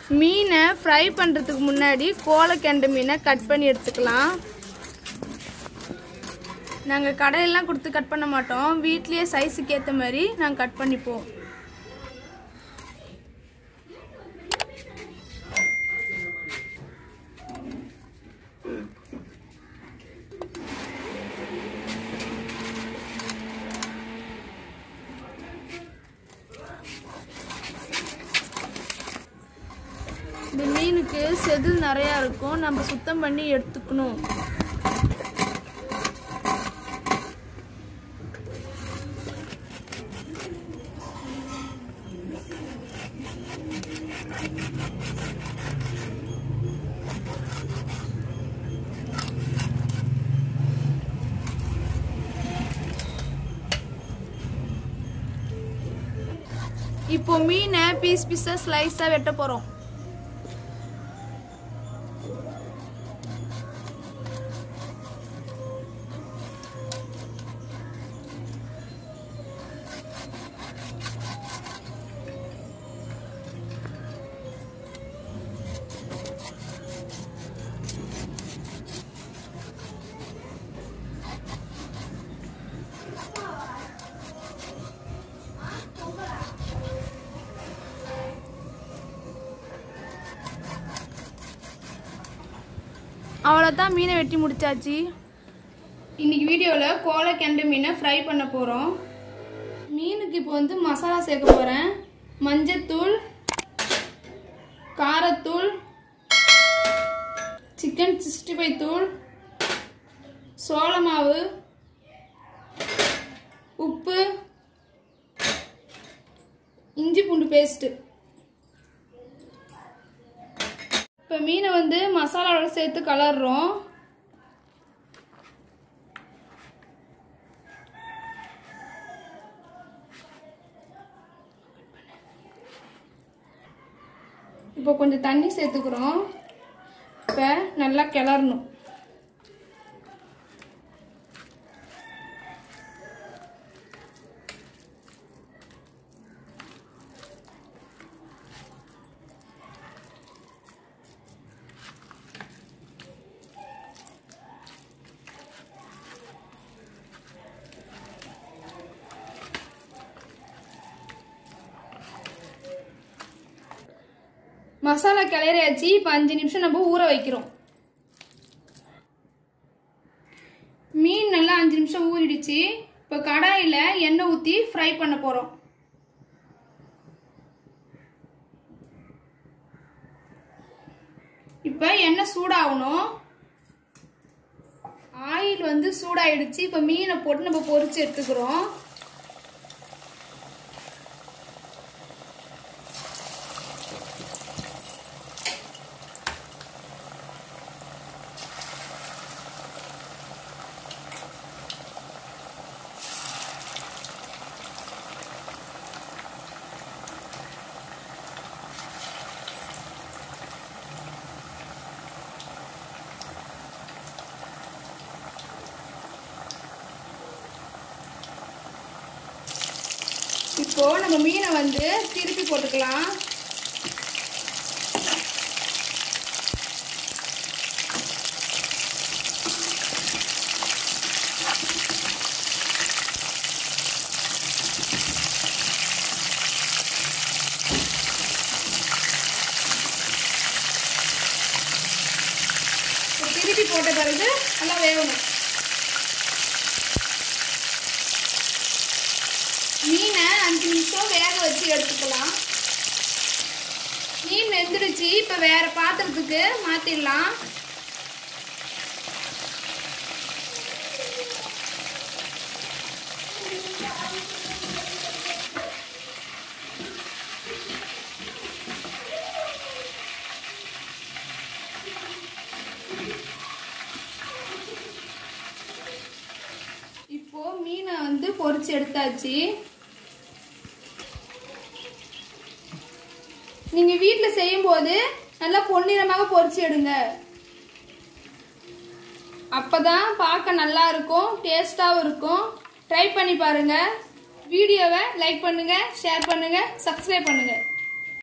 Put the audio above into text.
மீனை ஃப்ரை பண்ணுறதுக்கு முன்னாடி கோலக்கெண்டை மீனை கட் பண்ணி எடுத்துக்கலாம் நாங்கள் கடையிலலாம் கொடுத்து கட் பண்ண மாட்டோம் வீட்லேயே சைஸுக்கு ஏற்ற மாதிரி நாங்கள் கட் பண்ணிப்போம் இந்த மீனுக்கு செதில் நிறையா இருக்கும் நம்ம சுத்தம் பண்ணி எடுத்துக்கணும் இப்போ மீனை பீஸ் பீஸாக ஸ்லைஸாக வெட்ட போகிறோம் அவ்வளோதான் மீனை வெட்டி முடிச்சாச்சு இன்னைக்கு வீடியோவில் கோலை கெண்டை மீனை ஃப்ரை பண்ண போகிறோம் மீனுக்கு இப்போ வந்து மசாலா சேர்க்க போகிறேன் மஞ்சத்தூள் காரத்தூள் சிக்கன் சிக்ஸ்டி ஃபைவ் தூள் சோள மாவு உப்பு இஞ்சி பூண்டு பேஸ்ட்டு இப்போ மீனை வந்து மசாலாவோட சேர்த்து கலர்றோம் இப்போ கொஞ்சம் தண்ணி சேர்த்துக்கிறோம் இப்போ நல்லா கிளறணும் மசாலா கிளறியாச்சு இப்போ அஞ்சு நிமிஷம் நம்ம ஊற வைக்கிறோம் மீன் நல்லா அஞ்சு நிமிஷம் ஊறிடுச்சு இப்போ கடாயில் எண்ணெய் ஊற்றி ஃப்ரை பண்ண போகிறோம் இப்போ எண்ணெய் சூடாகணும் ஆயில் வந்து சூடாயிடுச்சு இப்போ மீனை போட்டு நம்ம பொரிச்சு எடுத்துக்கிறோம் இப்போ நம்ம மீனை வந்து திருப்பி போட்டுக்கலாம் இப்போ திருப்பி போட்ட பிறகு நல்லா வேகணும் மீனை அஞ்சு நிமிஷம் வேக வச்சு எடுத்துக்கலாம் மீன் வெந்துடுச்சு இப்போ வேற பாத்திரத்துக்கு மாத்திடலாம் இப்போ மீனை வந்து பொரிச்சு எடுத்தாச்சு நீங்க வீட்ல செய்யும்போது நல்லா பொன்னிறமாக பொரிச்சு எடுங்க அப்பதான் பார்க்க நல்லா இருக்கும் டேஸ்டாவும் இருக்கும் ட்ரை பண்ணி பாருங்க வீடியோவை லைக் பண்ணுங்க ஷேர் பண்ணுங்க சப்ஸ்கிரைப் பண்ணுங்க